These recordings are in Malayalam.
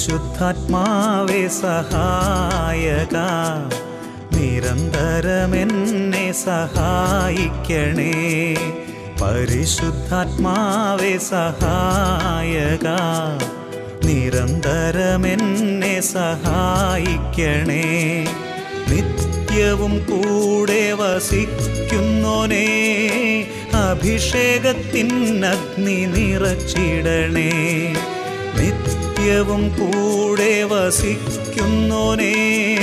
പരിശുദ്ധാത്മാവേ സഹായക നിരന്തരമെന്നെ സഹായിക്കണേ പരിശുദ്ധാത്മാവേ സഹായക നിരന്തരമെന്നെ സഹായിക്കണേ നിത്യവും കൂടെ വസിക്കുന്നോനേ അഭിഷേകത്തിനഗ്നി നിറച്ചിടണേ നിത്യവും കൂടെ വസിക്കുന്നോനേ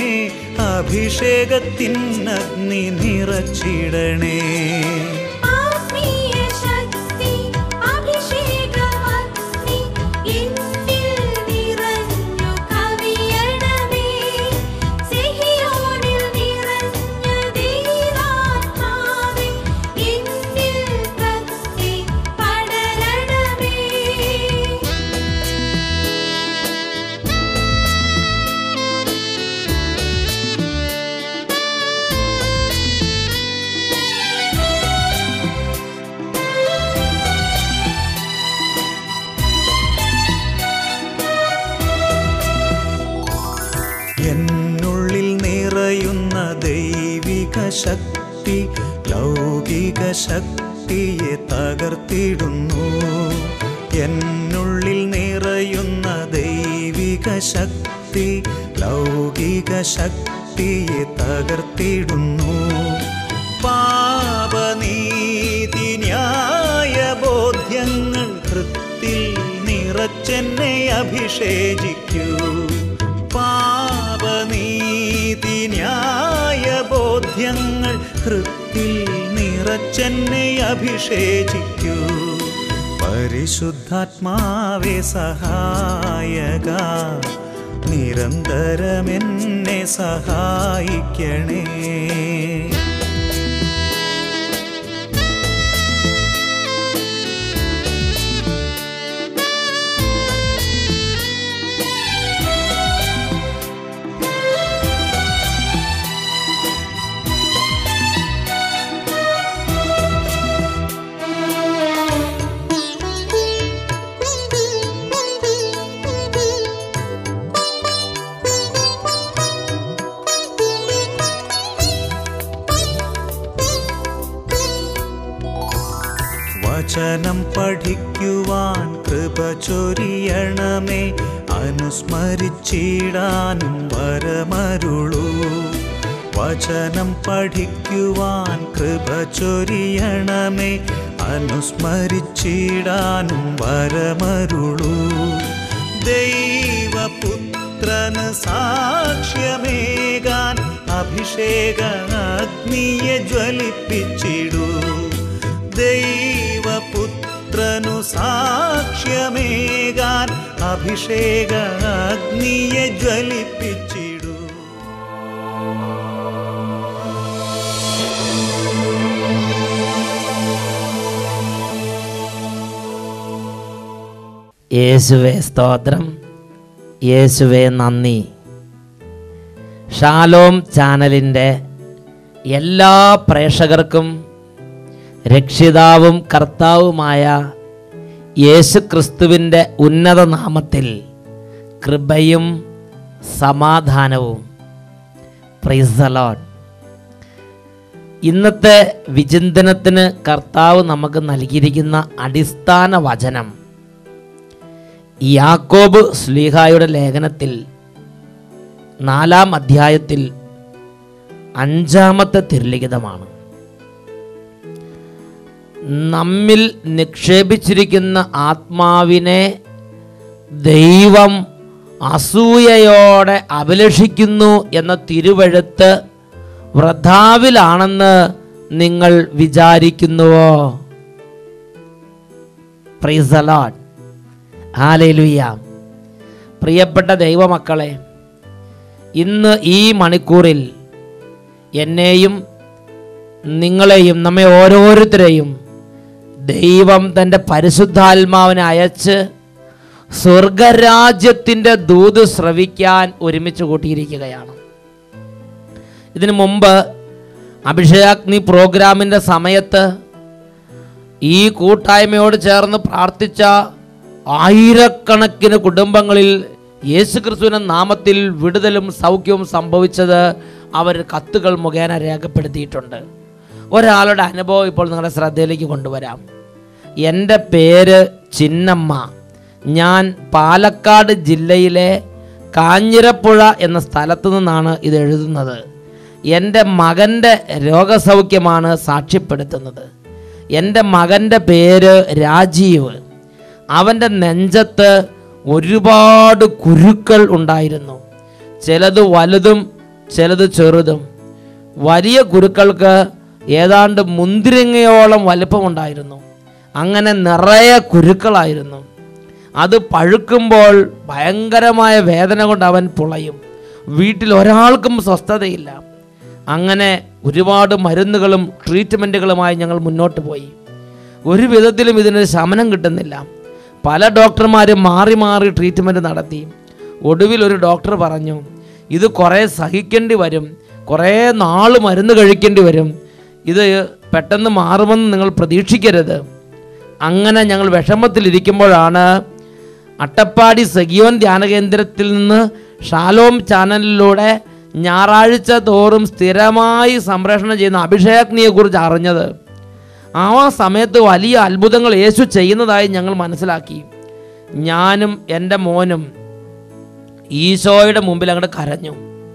അഭിഷേകത്തിനഗ്നി നിറച്ചിടണേ ആത്മീയ ശക്തി അഭിഷേകമഗ്നി എന്നിൽ നിറഞ്ഞു കവിയണമേ സിഹിയോനിൽ നിറഞ്ഞ ദൈവാത്മാവേ എന്നിൽ കത്തി പടരണമേ എന്നുള്ളിൽ നിറയുന്ന ദൈവിക ശക്തി ലൗകിക ശക്തിയെ തകർത്തിടുന്നു എന്നുള്ളിൽ നിറയുന്ന ദൈവിക ശക്തി ലൗകിക ശക്തിയെ തകർത്തിടുന്നു പാപനീതി ന്യായ ബോധ്യങ്ങൾ കൃത്തിൽ നിറച്ചെന്നെ അഭിഷേചിക്കൂ പാപനീതി ന്യായ ബോധ്യങ്ങൾ ഹൃത്തിൽ നിറച്ചെന്നെ അഭിഷേചിക്കൂ പരിശുദ്ധാത്മാവേ സഹായക നിരന്തരമെന്നെ സഹായിക്കണേ വചനം പഠിക്കുവാൻ കൃപ ചൊരിയണമേ അനുസ്മരിച്ചിടാനും വരമരുളൂ വചനം പഠിക്കുവാൻ കൃപ ചൊരിയണമേ അനുസ്മരിച്ചിടാനും വരമരുളൂ ദൈവപുത്രന് സാക്ഷ്യമേകാൻ അഭിഷേക അഗ്നിയെ ജ്വലിപ്പിച്ചിടൂ ദൈവപുത്രനു സാക്ഷ്യമേകാൻ അഭിഷേക അഗ്നിയെ ജ്വലിപ്പിച്ചിടൂ യേശുവേ സ്തോത്രം യേശുവേ നന്ദി ഷാലോം ചാനലിൻ്റെ എല്ലാ പ്രേക്ഷകർക്കും രക്ഷിതാവും കർത്താവുമായ യേശു ക്രിസ്തുവിൻ്റെ ഉന്നത നാമത്തിൽ കൃപയും സമാധാനവും പ്രൈസലോൺ ഇന്നത്തെ വിചിന്തനത്തിന് കർത്താവ് നമുക്ക് നൽകിയിരിക്കുന്ന അടിസ്ഥാന വചനം യാക്കോബ് സ്ലീഹായുടെ ലേഖനത്തിൽ നാലാം അധ്യായത്തിൽ അഞ്ചാമത്തെ തിരുലിഖിതമാണ് നമ്മിൽ നിക്ഷേപിച്ചിരിക്കുന്ന ആത്മാവിനെ ദൈവം അസൂയയോടെ അഭിലഷിക്കുന്നു എന്ന തിരുവഴുത്ത് വ്രതാവിലാണെന്ന് നിങ്ങൾ വിചാരിക്കുന്നുവോ പ്രൈസലോഡ് ഹാലേലുയ്യ പ്രിയപ്പെട്ട ദൈവമക്കളെ ഇന്ന് ഈ മണിക്കൂറിൽ എന്നെയും നിങ്ങളെയും നമ്മെ ഓരോരുത്തരെയും ദൈവം തൻ്റെ പരിശുദ്ധാത്മാവിനെ അയച്ച് സ്വർഗരാജ്യത്തിൻ്റെ ദൂത് ശ്രവിക്കാൻ ഒരുമിച്ച് കൂട്ടിയിരിക്കുകയാണ് ഇതിനു മുമ്പ് അഭിഷേകാഗ്നി പ്രോഗ്രാമിൻ്റെ സമയത്ത് ഈ കൂട്ടായ്മയോട് ചേർന്ന് പ്രാർത്ഥിച്ച ആയിരക്കണക്കിന് കുടുംബങ്ങളിൽ യേശുക്രിസ്തുവിൻ്റെ നാമത്തിൽ വിടുതലും സൗഖ്യവും സംഭവിച്ചത് അവർ കത്തുകൾ മുഖേന രേഖപ്പെടുത്തിയിട്ടുണ്ട് ഒരാളുടെ അനുഭവം ഇപ്പോൾ നിങ്ങളുടെ ശ്രദ്ധയിലേക്ക് കൊണ്ടുവരാം എൻ്റെ പേര് ചിന്നമ്മ ഞാൻ പാലക്കാട് ജില്ലയിലെ കാഞ്ഞിരപ്പുഴ എന്ന സ്ഥലത്തു നിന്നാണ് ഇത് എഴുതുന്നത് എൻ്റെ മകൻ്റെ രോഗസൗഖ്യമാണ് സാക്ഷ്യപ്പെടുത്തുന്നത് എൻ്റെ മകൻ്റെ പേര് രാജീവ് അവൻ്റെ നെഞ്ചത്ത് ഒരുപാട് കുരുക്കൾ ഉണ്ടായിരുന്നു ചിലത് വലുതും ചിലത് ചെറുതും വലിയ കുരുക്കൾക്ക് ഏതാണ്ട് മുന്തിരിങ്ങയോളം വലിപ്പമുണ്ടായിരുന്നു അങ്ങനെ നിറയെ കുരുക്കളായിരുന്നു അത് പഴുക്കുമ്പോൾ ഭയങ്കരമായ വേദന കൊണ്ട് അവൻ പുളയും വീട്ടിൽ ഒരാൾക്കും സ്വസ്ഥതയില്ല അങ്ങനെ ഒരുപാട് മരുന്നുകളും ട്രീറ്റ്മെൻറ്റുകളുമായി ഞങ്ങൾ മുന്നോട്ട് പോയി ഒരു വിധത്തിലും ഇതിനൊരു ശമനം കിട്ടുന്നില്ല പല ഡോക്ടർമാരും മാറി മാറി ട്രീറ്റ്മെൻറ്റ് നടത്തി ഒടുവിൽ ഒരു ഡോക്ടർ പറഞ്ഞു ഇത് കുറേ സഹിക്കേണ്ടി വരും കുറേ നാൾ മരുന്ന് കഴിക്കേണ്ടി വരും ഇത് പെട്ടെന്ന് മാറുമെന്ന് നിങ്ങൾ പ്രതീക്ഷിക്കരുത് അങ്ങനെ ഞങ്ങൾ വിഷമത്തിലിരിക്കുമ്പോഴാണ് അട്ടപ്പാടി സഖിയോൻ ധ്യാന കേന്ദ്രത്തിൽ നിന്ന് ഷാലോം ചാനലിലൂടെ ഞായറാഴ്ച തോറും സ്ഥിരമായി സംപ്രേഷണം ചെയ്യുന്ന അഭിഷേകഗ്നിയെക്കുറിച്ച് അറിഞ്ഞത് ആ സമയത്ത് വലിയ അത്ഭുതങ്ങൾ യേശു ചെയ്യുന്നതായി ഞങ്ങൾ മനസ്സിലാക്കി ഞാനും എൻ്റെ മോനും ഈശോയുടെ മുമ്പിൽ അങ്ങോട്ട് കരഞ്ഞു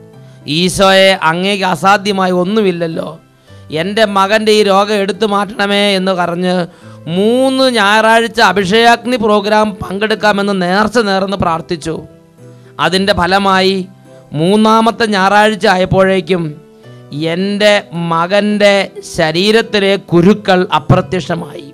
ഈശോയെ അങ്ങേക്ക് അസാധ്യമായി ഒന്നുമില്ലല്ലോ എൻ്റെ മകൻ്റെ ഈ രോഗം എടുത്തു മാറ്റണമേ എന്ന് പറഞ്ഞ് മൂന്ന് ഞായറാഴ്ച അഭിഷേകാഗ്നി പ്രോഗ്രാം പങ്കെടുക്കാമെന്ന് നേർച്ച നേർന്ന് പ്രാർത്ഥിച്ചു അതിൻ്റെ ഫലമായി മൂന്നാമത്തെ ഞായറാഴ്ച ആയപ്പോഴേക്കും എൻ്റെ മകൻ്റെ ശരീരത്തിലെ കുരുക്കൾ അപ്രത്യക്ഷമായി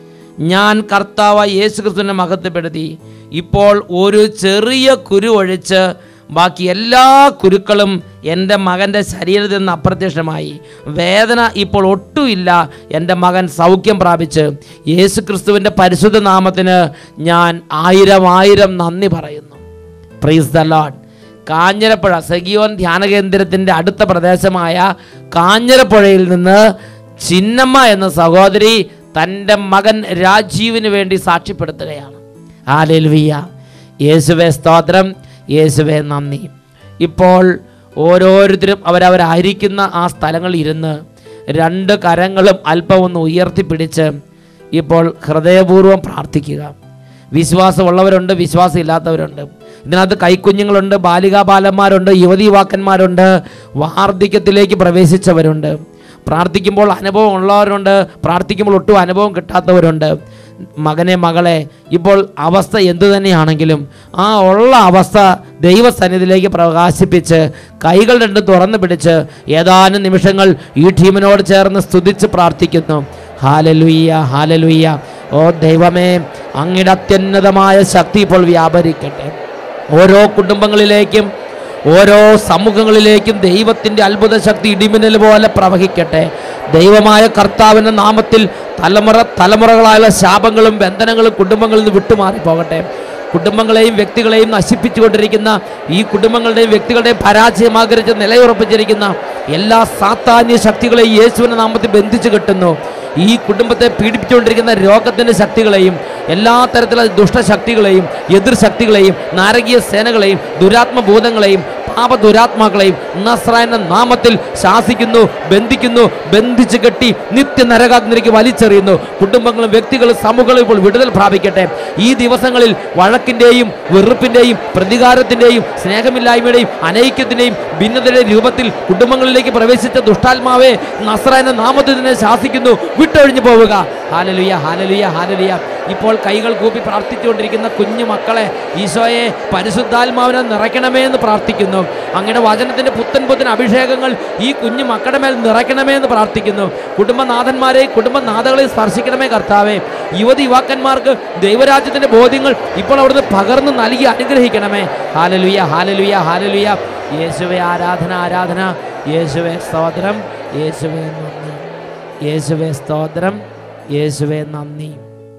ഞാൻ കർത്താവ് യേശു ക്രിസ്തുവിനെ മഹത്വപ്പെടുത്തി ഇപ്പോൾ ഒരു ചെറിയ കുരു ഒഴിച്ച് ബാക്കി എല്ലാ കുരുക്കളും എൻ്റെ മകൻ്റെ ശരീരത്തിൽ നിന്ന് അപ്രത്യക്ഷമായി വേദന ഇപ്പോൾ ഒട്ടുമില്ല എൻ്റെ മകൻ സൗഖ്യം പ്രാപിച്ച് യേശു ക്രിസ്തുവിൻ്റെ പരിശുദ്ധ നാമത്തിന് ഞാൻ ആയിരം ആയിരം നന്ദി പറയുന്നു പ്രൈസ് ദ ലോഡ് കാഞ്ഞിരപ്പുഴ സഖിയോൻ ധ്യാന കേന്ദ്രത്തിൻ്റെ അടുത്ത പ്രദേശമായ കാഞ്ഞിരപ്പുഴയിൽ നിന്ന് ചിന്നമ്മ എന്ന സഹോദരി തൻ്റെ മകൻ രാജീവിന് വേണ്ടി സാക്ഷ്യപ്പെടുത്തുകയാണ് ആലേൽവിയ യേശുവെ സ്തോത്രം യേശുവെ നന്ദി ഇപ്പോൾ ഓരോരുത്തരും അവരവരായിരിക്കുന്ന ആ സ്ഥലങ്ങളിൽ ഇരുന്ന് രണ്ട് കരങ്ങളും അല്പം ഒന്ന് ഉയർത്തിപ്പിടിച്ച് ഇപ്പോൾ ഹൃദയപൂർവ്വം പ്രാർത്ഥിക്കുക വിശ്വാസമുള്ളവരുണ്ട് വിശ്വാസം ഇല്ലാത്തവരുണ്ട് ഇതിനകത്ത് കൈക്കുഞ്ഞുങ്ങളുണ്ട് ബാലികാ ബാലന്മാരുണ്ട് യുവതി യുവാക്കന്മാരുണ്ട് വാർദ്ധക്യത്തിലേക്ക് പ്രവേശിച്ചവരുണ്ട് പ്രാർത്ഥിക്കുമ്പോൾ അനുഭവം ഉള്ളവരുണ്ട് പ്രാർത്ഥിക്കുമ്പോൾ ഒട്ടും അനുഭവം കിട്ടാത്തവരുണ്ട് മകനെ മകളെ ഇപ്പോൾ അവസ്ഥ എന്തു തന്നെയാണെങ്കിലും ആ ഉള്ള അവസ്ഥ ദൈവസന്നിധിയിലേക്ക് പ്രകാശിപ്പിച്ച് കൈകൾ രണ്ടും തുറന്നു പിടിച്ച് ഏതാനും നിമിഷങ്ങൾ ഈ ടീമിനോട് ചേർന്ന് സ്തുതിച്ച് പ്രാർത്ഥിക്കുന്നു ഹാലലുയ്യ ഹാലലുയ്യ ഓ ദൈവമേ അങ്ങയുടെ അത്യുന്നതമായ ശക്തി ഇപ്പോൾ വ്യാപരിക്കട്ടെ ഓരോ കുടുംബങ്ങളിലേക്കും ഓരോ സമൂഹങ്ങളിലേക്കും ദൈവത്തിൻ്റെ അത്ഭുത ശക്തി ഇടിമിന്നൽ പോലെ പ്രവഹിക്കട്ടെ ദൈവമായ കർത്താവിൻ്റെ നാമത്തിൽ തലമുറ തലമുറകളായുള്ള ശാപങ്ങളും ബന്ധനങ്ങളും കുടുംബങ്ങളിൽ നിന്ന് വിട്ടുമാറി പോകട്ടെ കുടുംബങ്ങളെയും വ്യക്തികളെയും നശിപ്പിച്ചുകൊണ്ടിരിക്കുന്ന ഈ കുടുംബങ്ങളുടെയും വ്യക്തികളുടെയും പരാജയം ആഗ്രഹിച്ച് നിലയുറപ്പിച്ചിരിക്കുന്ന എല്ലാ സാത്താന്യ ശക്തികളെയും യേശുവിൻ്റെ നാമത്തിൽ ബന്ധിച്ചു കെട്ടുന്നു ഈ കുടുംബത്തെ പീഡിപ്പിച്ചുകൊണ്ടിരിക്കുന്ന രോഗത്തിൻ്റെ ശക്തികളെയും എല്ലാ തരത്തിലുള്ള ദുഷ്ടശക്തികളെയും എതിർ ശക്തികളെയും നാരകീയ സേനകളെയും ദുരാത്മഭൂതങ്ങളെയും പാപ ദുരാത്മാക്കളെയും നസ്രായന നാമത്തിൽ ശാസിക്കുന്നു ബന്ധിക്കുന്നു ബന്ധിച്ച് കെട്ടി നിത്യ നരകാഗ്നിക്ക് വലിച്ചെറിയുന്നു കുടുംബങ്ങളും വ്യക്തികളും സമൂഹങ്ങളും ഇപ്പോൾ വിടുതൽ പ്രാപിക്കട്ടെ ഈ ദിവസങ്ങളിൽ വഴക്കിൻ്റെയും വെറുപ്പിൻ്റെയും പ്രതികാരത്തിൻ്റെയും സ്നേഹമില്ലായ്മയുടെയും അനൈക്യത്തിൻ്റെയും ഭിന്നതയുടെ രൂപത്തിൽ കുടുംബങ്ങളിലേക്ക് പ്രവേശിച്ച ദുഷ്ടാത്മാവെ നസ്രായന നാമത്തിൽ തന്നെ ശാസിക്കുന്നു വിട്ടൊഴിഞ്ഞു പോവുക ഹാലലുയ ഹാലലുയ ഹാലലുയ ഇപ്പോൾ കൈകൾ കൂപ്പി പ്രാർത്ഥിച്ചുകൊണ്ടിരിക്കുന്ന കുഞ്ഞു മക്കളെ ഈശോയെ പരിശുദ്ധാത്മാവിനെ നിറയ്ക്കണമേ എന്ന് പ്രാർത്ഥിക്കുന്നു അങ്ങയുടെ വചനത്തിന്റെ പുത്തൻ പുത്തൻ അഭിഷേകങ്ങൾ ഈ കുഞ്ഞു മക്കളുടെ മേൽ നിറയ്ക്കണമേ എന്ന് പ്രാർത്ഥിക്കുന്നു കുടുംബനാഥന്മാരെയും കുടുംബനാഥകളെയും സ്പർശിക്കണമേ കർത്താവെ യുവതി യുവാക്കന്മാർക്ക് ദൈവരാജ്യത്തിന്റെ ബോധ്യങ്ങൾ ഇപ്പോൾ അവിടുന്ന് പകർന്നു നൽകി അനുഗ്രഹിക്കണമേ ഹാലലുയ ഹാലലുയ ഹാലലുയ യേശുവെ ആരാധന ആരാധന യേശുവെ സ്തോത്രം യേശുവെ നന്ദി യേശുവെ സ്തോത്രം യേശുവെ നന്ദി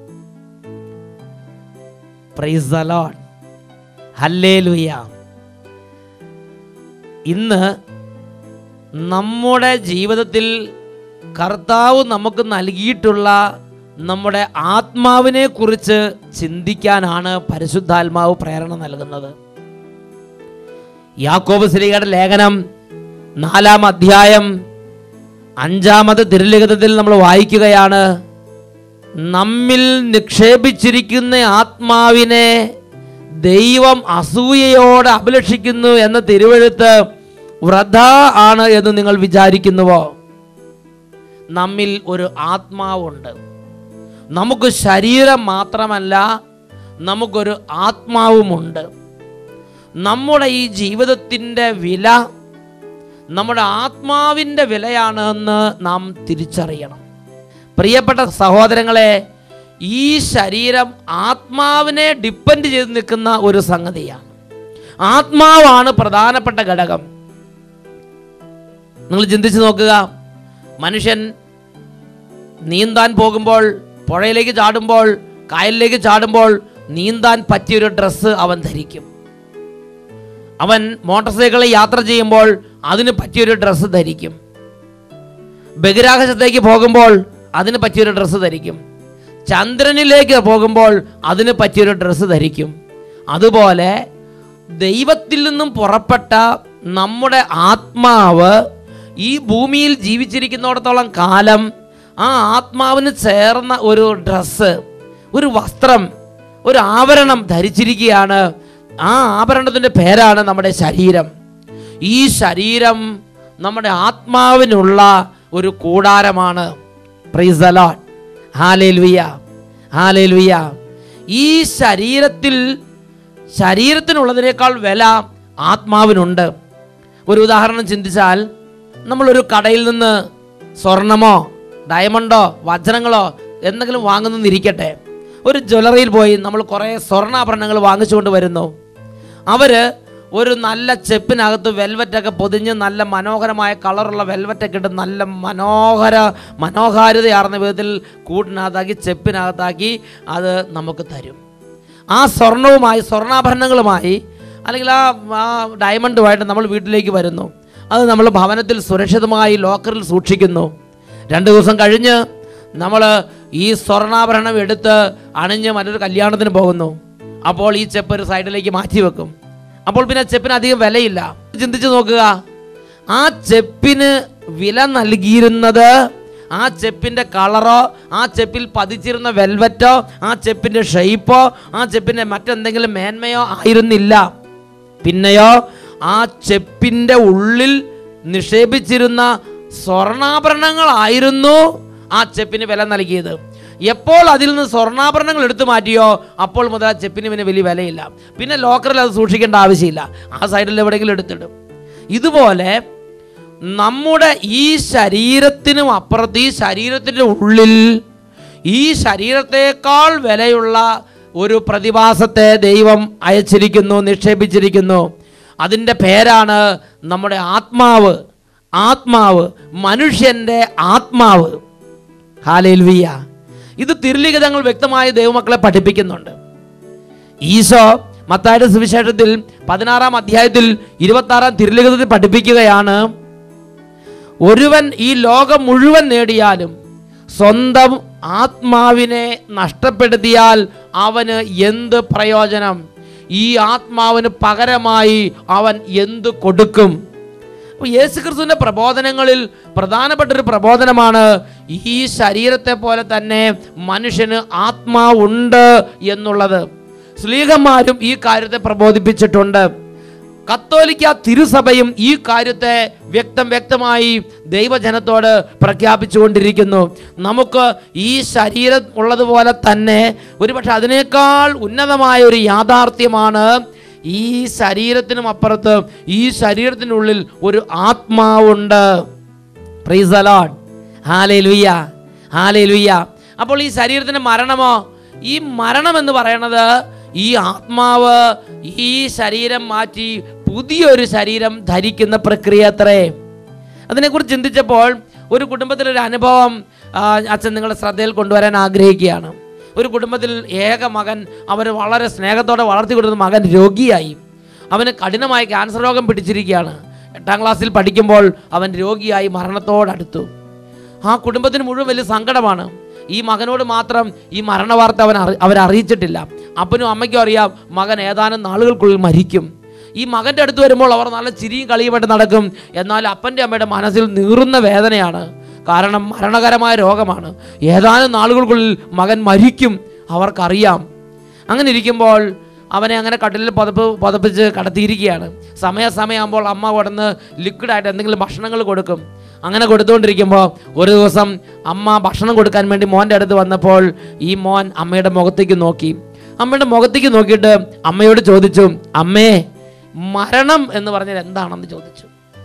പ്രൈസ് ദ ലോർഡ് ഹല്ലേലൂയ ഇന്ന് നമ്മുടെ ജീവിതത്തിൽ കർത്താവ് നമുക്ക് നൽകിയിട്ടുള്ള നമ്മുടെ ആത്മാവിനെ കുറിച്ച് ചിന്തിക്കാനാണ് പരിശുദ്ധാത്മാവ് പ്രേരണ നൽകുന്നത് യാക്കോബ് ശ്രീകയുടെ ലേഖനം നാലാം അധ്യായം അഞ്ചാമത് തിരുലിഖിതത്തിൽ നമ്മൾ വായിക്കുകയാണ് നമ്മിൽ നിക്ഷേപിച്ചിരിക്കുന്ന ആത്മാവിനെ ദൈവം അസൂയയോടെ അഭിലഷിക്കുന്നു എന്ന തിരുവഴുത്ത് വ്രത ആണ് എന്ന് നിങ്ങൾ വിചാരിക്കുന്നുവോ നമ്മിൽ ഒരു ആത്മാവുണ്ട് നമുക്ക് ശരീരം മാത്രമല്ല നമുക്കൊരു ആത്മാവുമുണ്ട് നമ്മുടെ ഈ ജീവിതത്തിൻ്റെ വില നമ്മുടെ ആത്മാവിൻ്റെ വിലയാണ് എന്ന് നാം തിരിച്ചറിയണം പ്രിയപ്പെട്ട സഹോദരങ്ങളെ ഈ ശരീരം ആത്മാവിനെ ഡിപ്പെൻഡ് ചെയ്ത് നിൽക്കുന്ന ഒരു സംഗതിയാണ് ആത്മാവാണ് പ്രധാനപ്പെട്ട ഘടകം നിങ്ങൾ ചിന്തിച്ച് നോക്കുക മനുഷ്യൻ നീന്താൻ പോകുമ്പോൾ പുഴയിലേക്ക് ചാടുമ്പോൾ കായലിലേക്ക് ചാടുമ്പോൾ നീന്താൻ പറ്റിയൊരു ഡ്രസ്സ് അവൻ ധരിക്കും അവൻ മോട്ടോർ സൈക്കിളിൽ യാത്ര ചെയ്യുമ്പോൾ അതിന് പറ്റിയൊരു ഡ്രസ്സ് ധരിക്കും ബഹിരാകാശത്തേക്ക് പോകുമ്പോൾ അതിന് പറ്റിയൊരു ഡ്രസ്സ് ധരിക്കും ചന്ദ്രനിലേക്ക് പോകുമ്പോൾ അതിന് പറ്റിയൊരു ഡ്രസ്സ് ധരിക്കും അതുപോലെ ദൈവത്തിൽ നിന്നും പുറപ്പെട്ട നമ്മുടെ ആത്മാവ് ഈ ഭൂമിയിൽ ജീവിച്ചിരിക്കുന്നിടത്തോളം കാലം ആ ആത്മാവിന് ചേർന്ന ഒരു ഡ്രസ്സ് ഒരു വസ്ത്രം ഒരു ആഭരണം ധരിച്ചിരിക്കുകയാണ് ആ ആഭരണത്തിൻ്റെ പേരാണ് നമ്മുടെ ശരീരം ഈ ശരീരം നമ്മുടെ ആത്മാവിനുള്ള ഒരു കൂടാരമാണ് പ്രൈസലോൺ ഹാലേലുയ്യ ഹാലേലുയ്യ ഈ ശരീരത്തിൽ ശരീരത്തിനുള്ളതിനേക്കാൾ വില ആത്മാവിനുണ്ട് ഒരു ഉദാഹരണം ചിന്തിച്ചാൽ നമ്മളൊരു കടയിൽ നിന്ന് സ്വർണമോ ഡയമണ്ടോ വജ്രങ്ങളോ എന്തെങ്കിലും വാങ്ങുന്നെന്നിരിക്കട്ടെ ഒരു ജ്വല്ലറിയിൽ പോയി നമ്മൾ കുറേ സ്വർണ്ണാഭരണങ്ങൾ വാങ്ങിച്ചുകൊണ്ട് വരുന്നു അവർ ഒരു നല്ല ചെപ്പിനകത്ത് വെൽവെറ്റൊക്കെ പൊതിഞ്ഞ് നല്ല മനോഹരമായ കളറുള്ള വെൽവെറ്റൊക്കെ ഇട്ട് നല്ല മനോഹര മനോഹാരിതയാർന്ന വിധത്തിൽ കൂട്ടിനകത്താക്കി ചെപ്പിനകത്താക്കി അത് നമുക്ക് തരും ആ സ്വർണവുമായി സ്വർണ്ണാഭരണങ്ങളുമായി അല്ലെങ്കിൽ ആ ആ ഡയമണ്ടുമായിട്ട് നമ്മൾ വീട്ടിലേക്ക് വരുന്നു അത് നമ്മൾ ഭവനത്തിൽ സുരക്ഷിതമായി ലോക്കറിൽ സൂക്ഷിക്കുന്നു രണ്ട് ദിവസം കഴിഞ്ഞ് നമ്മൾ ഈ സ്വർണ്ണാഭരണം എടുത്ത് അണിഞ്ഞ് മറ്റൊരു കല്യാണത്തിന് പോകുന്നു അപ്പോൾ ഈ ചെപ്പ് ഒരു സൈഡിലേക്ക് മാറ്റി വെക്കും അപ്പോൾ പിന്നെ ചെപ്പിന് അധികം വിലയില്ല ചിന്തിച്ച് നോക്കുക ആ ചെപ്പിന് വില നൽകിയിരുന്നത് ആ ചെപ്പിൻ്റെ കളറോ ആ ചെപ്പിൽ പതിച്ചിരുന്ന വെൽവെറ്റോ ആ ചെപ്പിൻ്റെ ഷെയ്പ്പോ ആ ചെപ്പിൻ്റെ മറ്റെന്തെങ്കിലും മേന്മയോ ആയിരുന്നില്ല പിന്നെയോ ആ ചെപ്പിൻ്റെ ഉള്ളിൽ നിക്ഷേപിച്ചിരുന്ന സ്വർണ്ണാഭരണങ്ങളായിരുന്നു ആ ചെപ്പിന് വില നൽകിയത് എപ്പോൾ അതിൽ നിന്ന് സ്വർണ്ണാഭരണങ്ങൾ എടുത്തു മാറ്റിയോ അപ്പോൾ മുതൽ ആ ചെപ്പിന് പിന്നെ വലിയ വിലയില്ല പിന്നെ ലോക്കറിൽ അത് സൂക്ഷിക്കേണ്ട ആവശ്യമില്ല ആ സൈഡിൽ എവിടെയെങ്കിലും എടുത്തിടും ഇതുപോലെ നമ്മുടെ ഈ ശരീരത്തിനും അപ്പുറത്ത് ഈ ശരീരത്തിൻ്റെ ഉള്ളിൽ ഈ ശരീരത്തേക്കാൾ വിലയുള്ള ഒരു പ്രതിഭാസത്തെ ദൈവം അയച്ചിരിക്കുന്നു നിക്ഷേപിച്ചിരിക്കുന്നു അതിൻ്റെ പേരാണ് നമ്മുടെ ആത്മാവ് ആത്മാവ് മനുഷ്യൻ്റെ ആത്മാവ് ഹാലേൽവിയ ഇത് തിരുലിഖിതങ്ങൾ വ്യക്തമായി ദൈവമക്കളെ പഠിപ്പിക്കുന്നുണ്ട് ഈശോ മത്തായുടെ സുവിശേഷത്തിൽ പതിനാറാം അധ്യായത്തിൽ ഇരുപത്തി ആറാം തിരുലിഖിതത്തിൽ പഠിപ്പിക്കുകയാണ് ഒരുവൻ ഈ ലോകം മുഴുവൻ നേടിയാലും സ്വന്തം ആത്മാവിനെ നഷ്ടപ്പെടുത്തിയാൽ അവന് എന്ത് പ്രയോജനം ഈ ആത്മാവിന് പകരമായി അവൻ എന്ത് കൊടുക്കും അപ്പോൾ യേശുക്രിസ്തുവിൻ്റെ പ്രബോധനങ്ങളിൽ പ്രധാനപ്പെട്ട ഒരു പ്രബോധനമാണ് ഈ ശരീരത്തെ പോലെ തന്നെ മനുഷ്യന് ആത്മാവുണ്ട് എന്നുള്ളത് സ്ലീഹന്മാരും ഈ കാര്യത്തെ പ്രബോധിപ്പിച്ചിട്ടുണ്ട് കത്തോലിക്ക തിരുസഭയും ഈ കാര്യത്തെ വ്യക്തം വ്യക്തമായി ദൈവജനത്തോട് പ്രഖ്യാപിച്ചുകൊണ്ടിരിക്കുന്നു നമുക്ക് ഈ ശരീരം ഉള്ളതുപോലെ തന്നെ ഒരുപക്ഷെ അതിനേക്കാൾ ഉന്നതമായ ഒരു യാഥാർത്ഥ്യമാണ് ഈ ശരീരത്തിനും അപ്പുറത്ത് ഈ ശരീരത്തിനുള്ളിൽ ഒരു ആത്മാവുണ്ട് പ്രൈസ് അലോൺ ഹാലേ ലുയ്യ ഹാലേ ലുയ്യ അപ്പോൾ ഈ ശരീരത്തിൻ്റെ മരണമോ ഈ മരണം എന്ന് പറയണത് ഈ ആത്മാവ് ഈ ശരീരം മാറ്റി പുതിയൊരു ശരീരം ധരിക്കുന്ന പ്രക്രിയ അത്രേ അതിനെക്കുറിച്ച് ചിന്തിച്ചപ്പോൾ ഒരു കുടുംബത്തിലൊരു അനുഭവം ആ, അച്ഛൻ നിങ്ങളുടെ ശ്രദ്ധയിൽ കൊണ്ടുവരാൻ ആഗ്രഹിക്കുകയാണ് ഒരു കുടുംബത്തിൽ ഏക മകൻ അവർ വളരെ സ്നേഹത്തോടെ വളർത്തി കൊടുക്കുന്ന മകൻ രോഗിയായി അവന് കഠിനമായ ക്യാൻസർ രോഗം പിടിച്ചിരിക്കുകയാണ് എട്ടാം ക്ലാസ്സിൽ പഠിക്കുമ്പോൾ അവൻ രോഗിയായി മരണത്തോടടുത്തു ആ കുടുംബത്തിന് മുഴുവൻ വലിയ സങ്കടമാണ് ഈ മകനോട് മാത്രം ഈ മരണവാർത്ത അവൻ അറി അവരറിയിച്ചിട്ടില്ല അപ്പനും അമ്മയ്ക്കും അറിയാം മകൻ ഏതാനും നാളുകൾക്കുള്ളിൽ മരിക്കും ഈ മകൻ്റെ അടുത്ത് വരുമ്പോൾ അവർ നല്ല ചിരിയും കളിയുമായിട്ട് നടക്കും എന്നാൽ അപ്പൻ്റെ അമ്മയുടെ മനസ്സിൽ നീറുന്ന വേദനയാണ് കാരണം മരണകരമായ രോഗമാണ് ഏതാനും നാളുകൾക്കുള്ളിൽ മകൻ മരിക്കും അവർക്കറിയാം അങ്ങനെ ഇരിക്കുമ്പോൾ അവനെ അങ്ങനെ കട്ടിലിൽ പതപ്പ് പതപ്പിച്ച് കടത്തിയിരിക്കുകയാണ് സമയാസമയമാകുമ്പോൾ അമ്മ കൊടുന്ന് ലിക്വിഡായിട്ട് എന്തെങ്കിലും ഭക്ഷണങ്ങൾ കൊടുക്കും അങ്ങനെ കൊടുത്തുകൊണ്ടിരിക്കുമ്പോൾ ഒരു ദിവസം അമ്മ ഭക്ഷണം കൊടുക്കാൻ വേണ്ടി മോൻ്റെ അടുത്ത് വന്നപ്പോൾ ഈ മോൻ അമ്മയുടെ മുഖത്തേക്ക് നോക്കി അമ്മയുടെ മുഖത്തേക്ക് നോക്കിയിട്ട് അമ്മയോട് ചോദിച്ചു അമ്മേ മരണം എന്ന് പറഞ്ഞാൽ എന്താണെന്ന് ചോദിച്ചു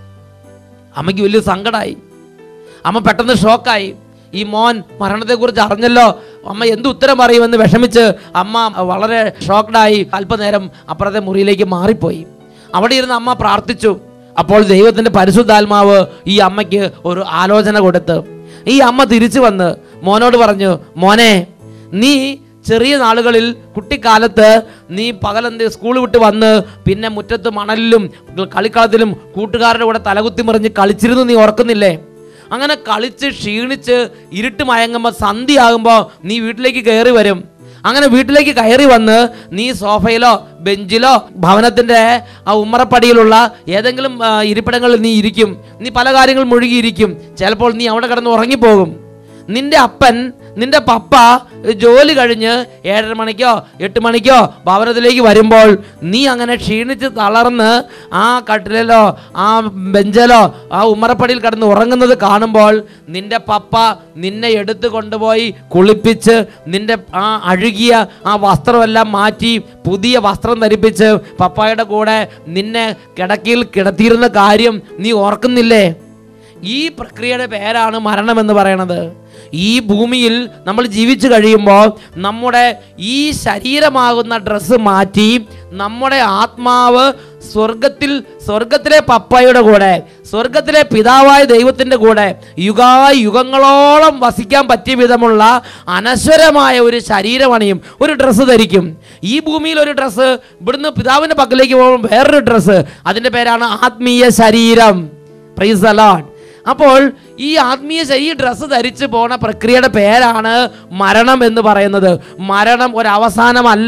അമ്മയ്ക്ക് വലിയ സങ്കടമായി അമ്മ പെട്ടെന്ന് ഷോക്കായി ഈ മോൻ മരണത്തെക്കുറിച്ച് അറിഞ്ഞല്ലോ അമ്മ എന്ത് ഉത്തരം പറയുമെന്ന് വിഷമിച്ച് അമ്മ വളരെ ഷോക്ക്ഡായി അല്പനേരം അപ്പുറത്തെ മുറിയിലേക്ക് മാറിപ്പോയി അവിടെ ഇരുന്ന് അമ്മ പ്രാർത്ഥിച്ചു അപ്പോൾ ദൈവത്തിൻ്റെ പരിശുദ്ധാത്മാവ് ഈ അമ്മയ്ക്ക് ഒരു ആലോചന കൊടുത്ത് ഈ അമ്മ തിരിച്ചു വന്ന് മോനോട് പറഞ്ഞു മോനെ നീ ചെറിയ നാളുകളിൽ കുട്ടിക്കാലത്ത് നീ പകലെന്ത് സ്കൂൾ വിട്ട് വന്ന് പിന്നെ മുറ്റത്ത് മണലിലും കളിക്കളത്തിലും കൂട്ടുകാരുടെ കൂടെ തലകുത്തി മറിഞ്ഞ് കളിച്ചിരുന്നു നീ ഓർക്കുന്നില്ലേ അങ്ങനെ കളിച്ച് ക്ഷീണിച്ച് ഇരുട്ട് മയങ്ങുമ്പോൾ സന്ധ്യയാകുമ്പോൾ നീ വീട്ടിലേക്ക് കയറി വരും അങ്ങനെ വീട്ടിലേക്ക് കയറി വന്ന് നീ സോഫയിലോ ബെഞ്ചിലോ ഭവനത്തിൻ്റെ ആ ഉമ്മറപ്പടിയിലുള്ള ഏതെങ്കിലും ആ, ഇരിപ്പിടങ്ങളിൽ നീ ഇരിക്കും നീ പല കാര്യങ്ങൾ മുഴുകിയിരിക്കും ചിലപ്പോൾ നീ അവിടെ കിടന്ന് ഉറങ്ങിപ്പോകും നിന്റെ അപ്പൻ നിന്റെ പപ്പ ജോലി കഴിഞ്ഞ് ഏഴര മണിക്കോ എട്ട് മണിക്കോ ഭവനത്തിലേക്ക് വരുമ്പോൾ നീ അങ്ങനെ ക്ഷീണിച്ച് തളർന്ന് ആ കട്ടിലോ ആ ബെഞ്ചിലോ ആ ഉമ്മറപ്പടിയിൽ കിടന്ന് ഉറങ്ങുന്നത് കാണുമ്പോൾ നിന്റെ പപ്പ നിന്നെ എടുത്തു കൊണ്ടുപോയി കുളിപ്പിച്ച് നിന്റെ ആ അഴുകിയ ആ വസ്ത്രമെല്ലാം മാറ്റി പുതിയ വസ്ത്രം ധരിപ്പിച്ച് പപ്പായുടെ കൂടെ നിന്നെ കിടക്കയിൽ കിടത്തിയിരുന്ന കാര്യം നീ ഓർക്കുന്നില്ലേ ഈ പ്രക്രിയയുടെ പേരാണ് മരണം എന്ന് പറയണത് ഈ ഭൂമിയിൽ നമ്മൾ ജീവിച്ചു കഴിയുമ്പോൾ നമ്മുടെ ഈ ശരീരമാകുന്ന ഡ്രസ്സ് മാറ്റി നമ്മുടെ ആത്മാവ് സ്വർഗത്തിൽ സ്വർഗത്തിലെ പപ്പയുടെ കൂടെ സ്വർഗത്തിലെ പിതാവായ ദൈവത്തിൻ്റെ കൂടെ യുഗായ യുഗങ്ങളോളം വസിക്കാൻ പറ്റിയ വിധമുള്ള അനശ്വരമായ ഒരു ശരീരമണിയും ഒരു ഡ്രസ്സ് ധരിക്കും ഈ ഭൂമിയിൽ ഒരു ഡ്രസ്സ് ഇവിടുന്ന് പിതാവിൻ്റെ പക്കലേക്ക് പോകുമ്പോൾ വേറൊരു ഡ്രസ്സ് അതിൻ്റെ പേരാണ് ആത്മീയ ശരീരം പ്രൈസ് അലോട്ട് അപ്പോൾ ഈ ആത്മീയ ശരീ ഡ്രസ്സ് ധരിച്ച് പോണ പ്രക്രിയയുടെ പേരാണ് മരണം എന്ന് പറയുന്നത് മരണം ഒരു അവസാനമല്ല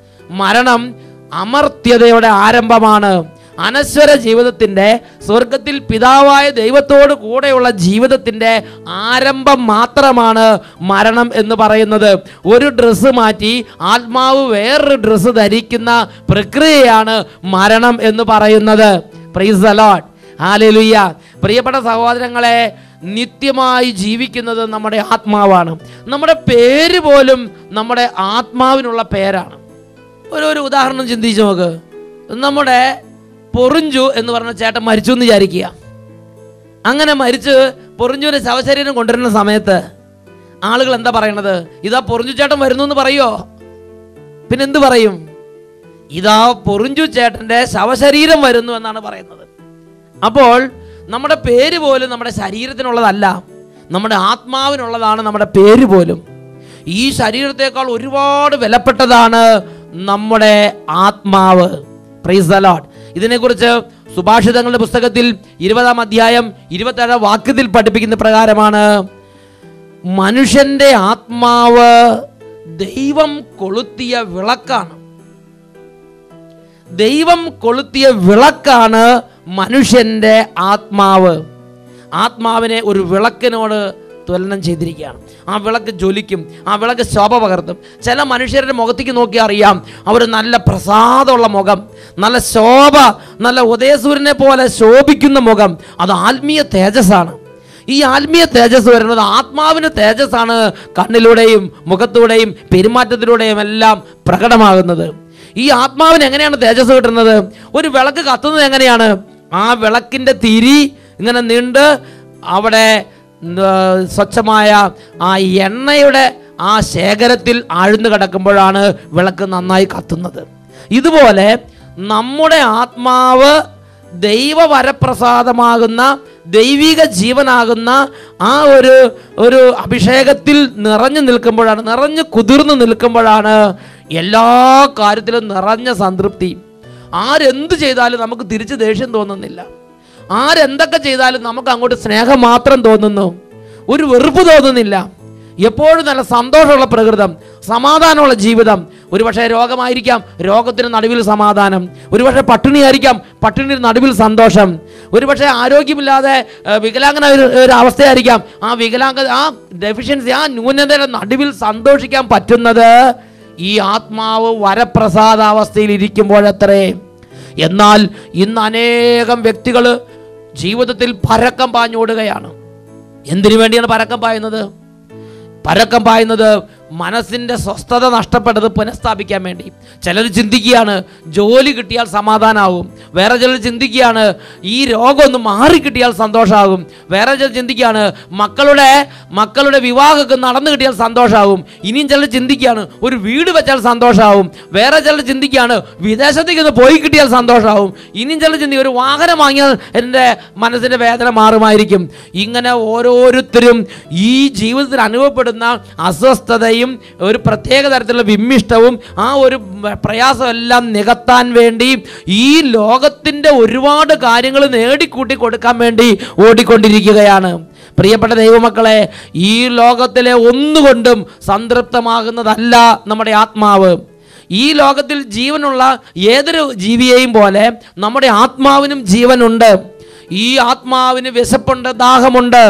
മരണം അമർത്യതയുടെ ആരംഭമാണ് അനശ്വര ജീവിതത്തിൻ്റെ സ്വർഗത്തിൽ പിതാവായ ദൈവത്തോട് കൂടെയുള്ള ജീവിതത്തിൻ്റെ ആരംഭം മാത്രമാണ് മരണം എന്ന് പറയുന്നത് ഒരു ഡ്രസ്സ് മാറ്റി ആത്മാവ് വേറൊരു ഡ്രസ്സ് ധരിക്കുന്ന പ്രക്രിയയാണ് മരണം എന്ന് പറയുന്നത് പ്രൈസ് അലോട്ട് ഹാലലുയ്യ പ്രിയപ്പെട്ട സഹോദരങ്ങളെ നിത്യമായി ജീവിക്കുന്നത് നമ്മുടെ ആത്മാവാണ് നമ്മുടെ പേര് പോലും നമ്മുടെ ആത്മാവിനുള്ള പേരാണ് ഒരു ഒരു ഉദാഹരണം ചിന്തിച്ച് നോക്ക് നമ്മുടെ പൊറിഞ്ചു എന്ന് പറഞ്ഞ ചേട്ടൻ മരിച്ചു എന്ന് വിചാരിക്കുക അങ്ങനെ മരിച്ച് പൊറിഞ്ചുവിൻ്റെ ശവശരീരം കൊണ്ടുവരുന്ന സമയത്ത് ആളുകൾ എന്താ പറയണത് ഇതാ പൊറിഞ്ചു ചേട്ടൻ വരുന്നു എന്ന് പറയോ പിന്നെ എന്ത് പറയും ഇതാ പൊറിഞ്ചു ചേട്ടൻ്റെ ശവശരീരം വരുന്നു എന്നാണ് പറയുന്നത് അപ്പോൾ നമ്മുടെ പേര് പോലും നമ്മുടെ ശരീരത്തിനുള്ളതല്ല നമ്മുടെ ആത്മാവിനുള്ളതാണ് നമ്മുടെ പേര് പോലും ഈ ശരീരത്തെക്കാൾ ഒരുപാട് വിലപ്പെട്ടതാണ് നമ്മുടെ ആത്മാവ് പ്രൈസ് അലോട്ട് ഇതിനെക്കുറിച്ച് സുഭാഷിതങ്ങളുടെ പുസ്തകത്തിൽ ഇരുപതാം അധ്യായം ഇരുപത്തേഴാം വാക്യത്തിൽ പഠിപ്പിക്കുന്ന പ്രകാരമാണ് മനുഷ്യന്റെ ആത്മാവ് ദൈവം കൊളുത്തിയ വിളക്കാണ് ദൈവം കൊളുത്തിയ വിളക്കാണ് മനുഷ്യന്റെ ആത്മാവ് ആത്മാവിനെ ഒരു വിളക്കിനോട് തുലനം ചെയ്തിരിക്കുകയാണ് ആ വിളക്ക് ജ്വലിക്കും ആ വിളക്ക് ശോഭ പകർത്തും ചില മനുഷ്യരുടെ മുഖത്തേക്ക് നോക്കി അറിയാം അവർ നല്ല പ്രസാദമുള്ള മുഖം നല്ല ശോഭ നല്ല ഉദയസൂര്യനെ പോലെ ശോഭിക്കുന്ന മുഖം അത് ആത്മീയ തേജസ്സാണ് ഈ ആത്മീയ തേജസ് വരുന്നത് ആത്മാവിന് തേജസ്സാണ് കണ്ണിലൂടെയും മുഖത്തൂടെയും പെരുമാറ്റത്തിലൂടെയും എല്ലാം പ്രകടമാകുന്നത് ഈ ആത്മാവിന് എങ്ങനെയാണ് തേജസ് കിട്ടുന്നത് ഒരു വിളക്ക് കത്തുന്നത് എങ്ങനെയാണ് ആ വിളക്കിൻ്റെ തിരി ഇങ്ങനെ നീണ്ട് അവിടെ ന- സ്വച്ഛമായ ആ എണ്ണയുടെ ആ ശേഖരത്തിൽ ആഴ്ന്നു കിടക്കുമ്പോഴാണ് വിളക്ക് നന്നായി കത്തുന്നത് ഇതുപോലെ നമ്മുടെ ആത്മാവ് ദൈവവരപ്രസാദമാകുന്ന ദൈവിക ജീവനാകുന്ന ആ ഒരു ഒരു അഭിഷേകത്തിൽ നിറഞ്ഞു നിൽക്കുമ്പോഴാണ് നിറഞ്ഞു കുതിർന്നു നിൽക്കുമ്പോഴാണ് എല്ലാ കാര്യത്തിലും നിറഞ്ഞ സംതൃപ്തി ആരെന്ത് ചെയ്താലും നമുക്ക് തിരിച്ച് ദേഷ്യം തോന്നുന്നില്ല ആരെന്തൊക്കെ ചെയ്താലും നമുക്ക് അങ്ങോട്ട് സ്നേഹം മാത്രം തോന്നുന്നു ഒരു വെറുപ്പ് തോന്നുന്നില്ല എപ്പോഴും നല്ല സന്തോഷമുള്ള പ്രകൃതം സമാധാനമുള്ള ജീവിതം ഒരുപക്ഷെ രോഗമായിരിക്കാം രോഗത്തിന് നടുവിൽ സമാധാനം ഒരുപക്ഷെ പട്ടിണിയായിരിക്കാം പട്ടിണിയുടെ നടുവിൽ സന്തോഷം ഒരുപക്ഷെ ആരോഗ്യമില്ലാതെ ഏഹ്, വികലാംഗന ഒരു ഒരു അവസ്ഥയായിരിക്കാം ആ വികലാംഗ ആ ഡെഫിഷ്യൻസി ആ ന്യൂനതയുടെ നടുവിൽ സന്തോഷിക്കാൻ പറ്റുന്നത് ഈ ആത്മാവ് വരപ്രസാദാവസ്ഥയിൽ ഇരിക്കുമ്പോഴത്രേ എന്നാൽ ഇന്ന് അനേകം വ്യക്തികൾ ജീവിതത്തിൽ പരക്കം പാഞ്ഞോടുകയാണ് എന്തിനു വേണ്ടിയാണ് പരക്കം പായുന്നത് പരക്കം പായുന്നത് മനസ്സിൻ്റെ സ്വസ്ഥത നഷ്ടപ്പെട്ടത് പുനഃസ്ഥാപിക്കാൻ വേണ്ടി ചിലർ ചിന്തിക്കുകയാണ് ജോലി കിട്ടിയാൽ സമാധാനമാകും വേറെ ചിലർ ചിന്തിക്കുകയാണ് ഈ രോഗം ഒന്ന് മാറിക്കിട്ടിയാൽ സന്തോഷമാകും വേറെ ചിലർ ചിന്തിക്കുകയാണ് മക്കളുടെ മക്കളുടെ വിവാഹമൊക്കെ നടന്നു കിട്ടിയാൽ സന്തോഷമാകും ഇനിയും ചിലർ ചിന്തിക്കുകയാണ് ഒരു വീട് വെച്ചാൽ സന്തോഷമാവും വേറെ ചിലർ ചിന്തിക്കുകയാണ് വിദേശത്തേക്ക് ഒന്ന് പോയി കിട്ടിയാൽ സന്തോഷമാവും ഇനിയും ചിലർ ചിന്തിക്കും ഒരു വാഹനം വാങ്ങിയാൽ എൻ്റെ മനസ്സിൻ്റെ വേദന മാറുമായിരിക്കും ഇങ്ങനെ ഓരോരുത്തരും ഈ ജീവിതത്തിൽ അനുഭവപ്പെടുന്ന അസ്വസ്ഥതയും ഒരു പ്രത്യേക തരത്തിലുള്ള വിമ്മിഷ്ടവും ആ ഒരു പ്രയാസം എല്ലാം നികത്താൻ വേണ്ടി ഈ ലോകത്തിൻ്റെ ഒരുപാട് കാര്യങ്ങൾ നേടിക്കൂട്ടി കൊടുക്കാൻ വേണ്ടി ഓടിക്കൊണ്ടിരിക്കുകയാണ് പ്രിയപ്പെട്ട ദൈവമക്കളെ ഈ ലോകത്തിലെ ഒന്നുകൊണ്ടും സംതൃപ്തമാകുന്നതല്ല നമ്മുടെ ആത്മാവ് ഈ ലോകത്തിൽ ജീവനുള്ള ഏതൊരു ജീവിയെയും പോലെ നമ്മുടെ ആത്മാവിനും ജീവനുണ്ട് ഈ ആത്മാവിന് വിശപ്പുണ്ട് ദാഹമുണ്ട്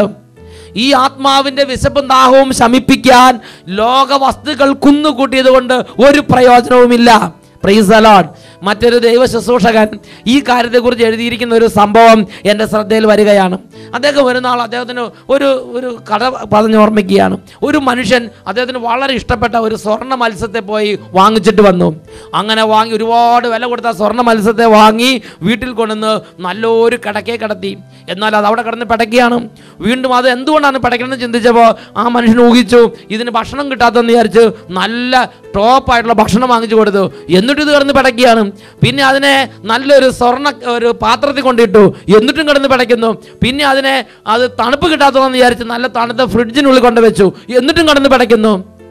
ഈ ആത്മാവിൻ്റെ വിശപ്പും ദാഹവും ശമിപ്പിക്കാൻ ലോക വസ്തുക്കൾ കുന്നുകൂട്ടിയത് കൊണ്ട് ഒരു പ്രയോജനവുമില്ല പ്രൈസ് അലോൺ മറ്റൊരു ദൈവ ശുശ്രൂഷകൻ ഈ കാര്യത്തെക്കുറിച്ച് എഴുതിയിരിക്കുന്ന ഒരു സംഭവം എൻ്റെ ശ്രദ്ധയിൽ വരികയാണ് അദ്ദേഹം ഒരു നാൾ അദ്ദേഹത്തിന് ഒരു ഒരു കഥ പറഞ്ഞ് ഓർമ്മിക്കുകയാണ് ഒരു മനുഷ്യൻ അദ്ദേഹത്തിന് വളരെ ഇഷ്ടപ്പെട്ട ഒരു സ്വർണ്ണ മത്സ്യത്തെ പോയി വാങ്ങിച്ചിട്ട് വന്നു അങ്ങനെ വാങ്ങി ഒരുപാട് വില കൊടുത്ത ആ സ്വർണ്ണ മത്സ്യത്തെ വാങ്ങി വീട്ടിൽ കൊണ്ടുവന്ന് നല്ലൊരു കിടക്കേ കിടത്തി എന്നാൽ അത് അവിടെ കിടന്ന് പിടയ്ക്കുകയാണ് വീണ്ടും അത് എന്തുകൊണ്ടാണ് പിടയ്ക്കണമെന്ന് ചിന്തിച്ചപ്പോൾ ആ മനുഷ്യൻ ഊഹിച്ചു ഇതിന് ഭക്ഷണം കിട്ടാത്തെന്ന് വിചാരിച്ച് നല്ല ടോപ്പായിട്ടുള്ള ഭക്ഷണം വാങ്ങിച്ചു കൊടുത്തു എന്നിട്ട് ഇത് കിടന്ന് പിടയ്ക്കുകയാണ് പിന്നെ അതിനെ നല്ലൊരു സ്വർണ്ണ ഒരു പാത്രത്തിൽ കൊണ്ടിട്ടു എന്നിട്ടും കിടന്ന് പിടയ്ക്കുന്നു പിന്നെ അതിനെ അത് തണുപ്പ് കിട്ടാത്തതെന്ന് വിചാരിച്ച് നല്ല തണുത്ത ഫ്രിഡ്ജിനുള്ളിൽ കൊണ്ടുവച്ചു എന്നിട്ടും കിടന്ന് പിടയ്ക്കുന്നു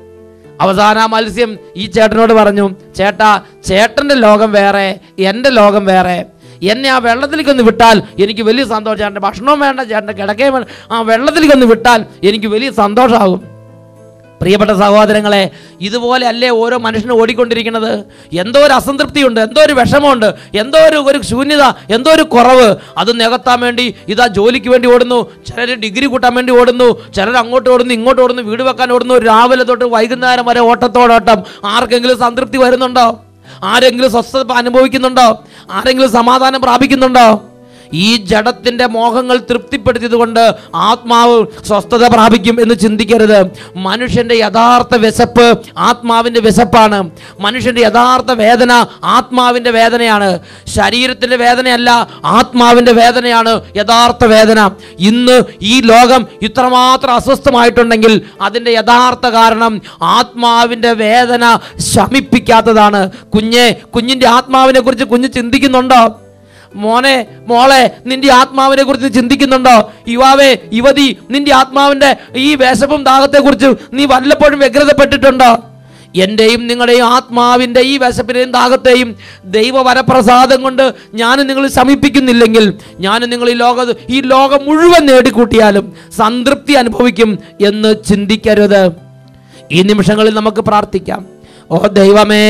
അവസാന ആ മത്സ്യം ഈ ചേട്ടനോട് പറഞ്ഞു ചേട്ടാ ചേട്ടൻ്റെ ലോകം വേറെ എൻ്റെ ലോകം വേറെ എന്നെ ആ വെള്ളത്തിലേക്ക് ഒന്ന് വിട്ടാൽ എനിക്ക് വലിയ സന്തോഷം ചേട്ടൻ്റെ ഭക്ഷണവും വേണ്ട ചേട്ടൻ്റെ കിടക്കയും വേണ്ട ആ വെള്ളത്തിലേക്ക് ഒന്ന് വിട്ടാൽ എനിക്ക് വലിയ സന്തോഷമാകും പ്രിയപ്പെട്ട സഹോദരങ്ങളെ ഇതുപോലെ അല്ലേ ഓരോ മനുഷ്യനും ഓടിക്കൊണ്ടിരിക്കുന്നത് എന്തോ ഒരു അസംതൃപ്തിയുണ്ട് എന്തോ ഒരു വിഷമമുണ്ട് എന്തോ ഒരു ഒരു ശൂന്യത എന്തോ ഒരു കുറവ് അത് നികത്താൻ വേണ്ടി ഇതാ ജോലിക്ക് വേണ്ടി ഓടുന്നു ചിലർ ഡിഗ്രി കൂട്ടാൻ വേണ്ടി ഓടുന്നു ചിലർ അങ്ങോട്ട് ഓടുന്നു ഇങ്ങോട്ട് ഓടുന്നു വീട് വെക്കാൻ ഓടുന്നു രാവിലെ തൊട്ട് വൈകുന്നേരം വരെ ഓട്ടത്തോടോട്ടം ആർക്കെങ്കിലും സംതൃപ്തി വരുന്നുണ്ടോ ആരെങ്കിലും സ്വസ്ഥത അനുഭവിക്കുന്നുണ്ടോ ആരെങ്കിലും സമാധാനം പ്രാപിക്കുന്നുണ്ടോ ഈ ജഡത്തിൻ്റെ മോഹങ്ങൾ തൃപ്തിപ്പെടുത്തിയതുകൊണ്ട് ആത്മാവ് സ്വസ്ഥത പ്രാപിക്കും എന്ന് ചിന്തിക്കരുത് മനുഷ്യൻ്റെ യഥാർത്ഥ വിശപ്പ് ആത്മാവിൻ്റെ വിശപ്പാണ് മനുഷ്യൻ്റെ യഥാർത്ഥ വേദന ആത്മാവിൻ്റെ വേദനയാണ് ശരീരത്തിൻ്റെ വേദനയല്ല ആത്മാവിൻ്റെ വേദനയാണ് യഥാർത്ഥ വേദന ഇന്ന് ഈ ലോകം ഇത്രമാത്രം അസ്വസ്ഥമായിട്ടുണ്ടെങ്കിൽ അതിൻ്റെ യഥാർത്ഥ കാരണം ആത്മാവിൻ്റെ വേദന ശമിപ്പിക്കാത്തതാണ് കുഞ്ഞെ കുഞ്ഞിൻ്റെ ആത്മാവിനെ കുറിച്ച് കുഞ്ഞ് ചിന്തിക്കുന്നുണ്ടോ മോനെ മോളെ നിന്റെ ആത്മാവിനെ കുറിച്ച് ചിന്തിക്കുന്നുണ്ടോ യുവാവേ യുവതി നിന്റെ ആത്മാവിന്റെ ഈ വിശപ്പും ദാഹത്തെക്കുറിച്ച് നീ വല്ലപ്പോഴും വ്യഗ്രതപ്പെട്ടിട്ടുണ്ടോ എൻ്റെയും നിങ്ങളുടെയും ആത്മാവിൻ്റെ ഈ വിശപ്പിനെയും ദാഹത്തെയും ദൈവവരപ്രസാദം കൊണ്ട് ഞാൻ നിങ്ങൾ ശമിപ്പിക്കുന്നില്ലെങ്കിൽ ഞാൻ നിങ്ങൾ ഈ ലോക ഈ ലോകം മുഴുവൻ നേടിക്കൂട്ടിയാലും സംതൃപ്തി അനുഭവിക്കും എന്ന് ചിന്തിക്കരുത് ഈ നിമിഷങ്ങളിൽ നമുക്ക് പ്രാർത്ഥിക്കാം ഓ ദൈവമേ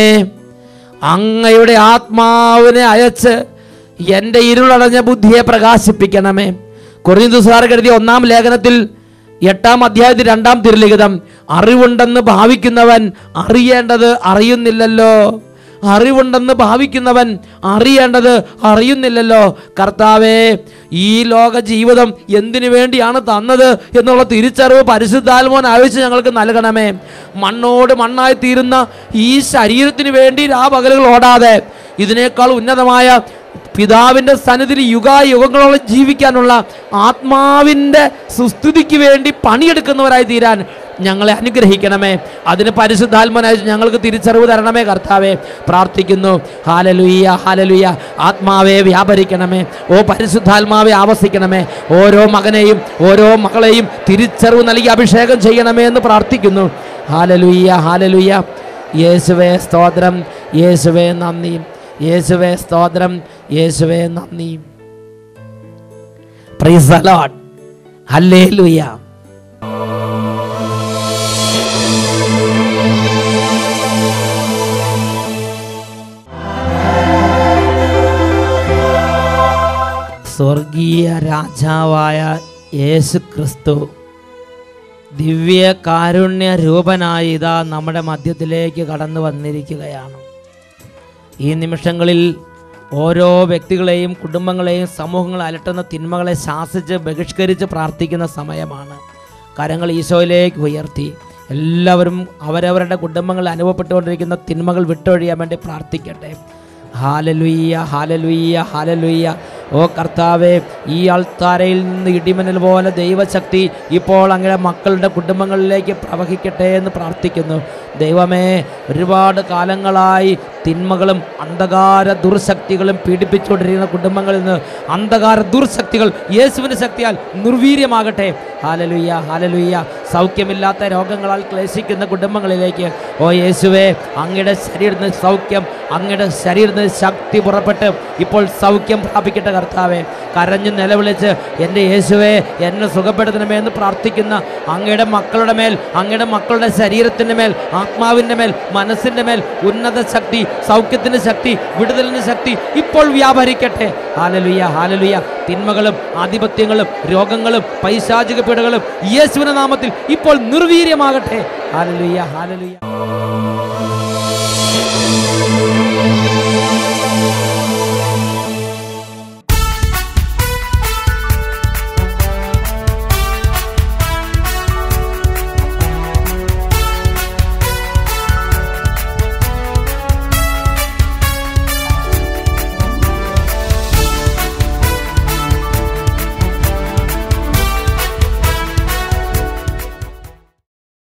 അങ്ങയുടെ ആത്മാവിനെ അയച്ച് എൻ്റെ ഇരുളടഞ്ഞ ബുദ്ധിയെ പ്രകാശിപ്പിക്കണമേ കൊറിയന്തുസാർ കരുതിയ ഒന്നാം ലേഖനത്തിൽ എട്ടാം അധ്യായത്തിൽ രണ്ടാം തിരുലിഖിതം അറിവുണ്ടെന്ന് ഭാവിക്കുന്നവൻ അറിയേണ്ടത് അറിയുന്നില്ലല്ലോ അറിവുണ്ടെന്ന് ഭാവിക്കുന്നവൻ അറിയേണ്ടത് അറിയുന്നില്ലല്ലോ കർത്താവേ ഈ ലോക ജീവിതം എന്തിനു വേണ്ടിയാണ് തന്നത് എന്നുള്ള തിരിച്ചറിവ് പരിശുദ്ധാത്മോൻ ആവശ്യം ഞങ്ങൾക്ക് നൽകണമേ മണ്ണോട് മണ്ണായി തീരുന്ന ഈ ശരീരത്തിന് വേണ്ടി ആ പകലുകൾ ഓടാതെ ഇതിനേക്കാൾ ഉന്നതമായ പിതാവിൻ്റെ സന്നിധിയിൽ യുഗായുഗങ്ങളോളം ജീവിക്കാനുള്ള ആത്മാവിൻ്റെ സുസ്ഥിതിക്ക് വേണ്ടി പണിയെടുക്കുന്നവരായി തീരാൻ ഞങ്ങളെ അനുഗ്രഹിക്കണമേ അതിന് പരിശുദ്ധാത്മനായി ഞങ്ങൾക്ക് തിരിച്ചറിവ് തരണമേ കർത്താവെ പ്രാർത്ഥിക്കുന്നു ഹാലലുയ്യ ഹാലലുയ്യ ആത്മാവെ വ്യാപരിക്കണമേ ഓ പരിശുദ്ധാത്മാവെ ആവസിക്കണമേ ഓരോ മകനെയും ഓരോ മകളെയും തിരിച്ചറിവ് നൽകി അഭിഷേകം ചെയ്യണമേ എന്ന് പ്രാർത്ഥിക്കുന്നു ഹാലലുയ്യ ഹാലലുയ്യ യേശുവേ സ്തോത്രം യേശുവേ നന്ദി യേശുവേ സ്തോത്രം യേശുവേ നന്ദി പ്രൈസ് ദ ലോർഡ് ഹല്ലേലൂയ സ്വർഗീയ രാജാവായ യേശു ക്രിസ്തു ദിവ്യ കാരുണ്യ രൂപനായി ഇതാ നമ്മുടെ മധ്യത്തിലേക്ക് കടന്നു വന്നിരിക്കുകയാണ് ഈ നിമിഷങ്ങളിൽ ഓരോ വ്യക്തികളെയും കുടുംബങ്ങളെയും സമൂഹങ്ങളെ അലട്ടുന്ന തിന്മകളെ ശാസിച്ച് ബഹിഷ്കരിച്ച് പ്രാർത്ഥിക്കുന്ന സമയമാണ് കരങ്ങൾ ഈശോയിലേക്ക് ഉയർത്തി എല്ലാവരും അവരവരുടെ കുടുംബങ്ങളിൽ അനുഭവപ്പെട്ടുകൊണ്ടിരിക്കുന്ന തിന്മകൾ വിട്ടൊഴിയാൻ വേണ്ടി പ്രാർത്ഥിക്കട്ടെ ഹാലലുയ്യ ഹാലലുയ്യ ഹാലലുയ്യ ഓ കർത്താവെ ഈ അൾത്താരയിൽ നിന്ന് ഇടിമിന്നൽ പോലെ ദൈവശക്തി ഇപ്പോൾ അങ്ങനെ മക്കളുടെ കുടുംബങ്ങളിലേക്ക് പ്രവഹിക്കട്ടെ എന്ന് പ്രാർത്ഥിക്കുന്നു ദൈവമേ ഒരുപാട് കാലങ്ങളായി തിന്മകളും അന്ധകാര ദുർശക്തികളും പീഡിപ്പിച്ചുകൊണ്ടിരിക്കുന്ന കുടുംബങ്ങളിൽ നിന്ന് അന്ധകാര ദുർശക്തികൾ യേശുവിൻ്റെ ശക്തിയാൽ നിർവീര്യമാകട്ടെ ഹാലലുയ്യ ഹാലലുയ്യ സൗഖ്യമില്ലാത്ത രോഗങ്ങളാൽ ക്ലേശിക്കുന്ന കുടുംബങ്ങളിലേക്ക് ഓ യേശുവേ അങ്ങയുടെ ശരീരത്തിന് സൗഖ്യം അങ്ങയുടെ ശരീരത്തിന് ശക്തി പുറപ്പെട്ട് ഇപ്പോൾ സൗഖ്യം പ്രാപിക്കട്ടെ കർത്താവെ കരഞ്ഞു നിലവിളിച്ച് എൻ്റെ യേശുവേ എന്നെ സുഖപ്പെടുത്തണമേ എന്ന് പ്രാർത്ഥിക്കുന്ന അങ്ങയുടെ മക്കളുടെ മേൽ അങ്ങയുടെ മക്കളുടെ ശരീരത്തിൻ്റെ മേൽ ആത്മാവിൻ്റെ മേൽ മനസ്സിൻ്റെ മേൽ ഉന്നത ശക്തി സൗഖ്യത്തിൻ്റെ ശക്തി വിടുതലിൻ്റെ ശക്തി ഇപ്പോൾ വ്യാപരിക്കട്ടെ ഹാലലുയ്യ ഹാലലുയ്യ തിന്മകളും ആധിപത്യങ്ങളും രോഗങ്ങളും പൈശാചിക പീഡകളും യേശുവിന്റെ നാമത്തിൽ ഇപ്പോൾ നിർവീര്യമാകട്ടെ ഹാലലുയ്യ ഹാലലുയ്യ